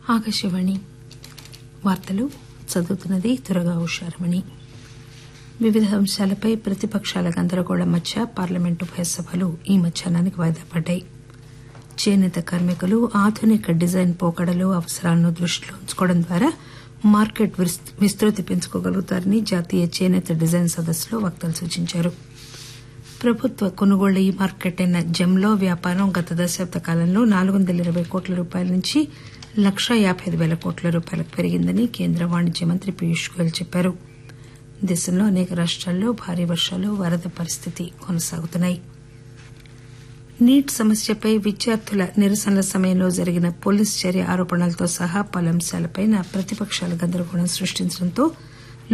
ఆకాశవాణి వార్తలు చదువుతున్నది దురగా ఉషారమణి వివిధ అంశాలపై ప్రతిపక్షాల గందరగోళం మధ్య పార్లమెంటు ఉభయ సభలు ఈ మధ్యాహ్నానికి వాయిదా పడ్డాయి చేనేత కార్మికులు ఆధునిక డిజైన్ పోకడలు అవసరాలను దృష్టిలో ఉంచుకోవడం ద్వారా మార్కెట్ విస్తృతి పెంచుకోగలుగుతారని జాతీయ చేనేత డిజైన్ సదస్సులో వక్తలు సూచించారు ప్రభుత్వ కొనుగోళ్ల ఈ మార్కెట్ అయిన జెమ్లో వ్యాపారం గత దశాబ్ద కాలంలో నాలుగు వందల ఇరవై కోట్ల రూపాయల నుంచి లక్షా యాబై అయిదు పేల కోట్ల రూపాయలకు పెరిగిందని కేంద్ర వాణిజ్య మంత్రి పీయూష్ గోయల్ చెప్పారు దేశంలో అనేక రాష్టాల్లో భారీ వర్షాలు వరద పరిస్థితి కొనసాగుతున్నాయి నీట్ సమస్యపై విద్యార్థుల నిరసనల సమయంలో జరిగిన పోలీసు చర్య ఆరోపణలతో సహా పలు అంశాలపై ప్రతిపక్షాలు గందరగోళం సృష్టించడంతో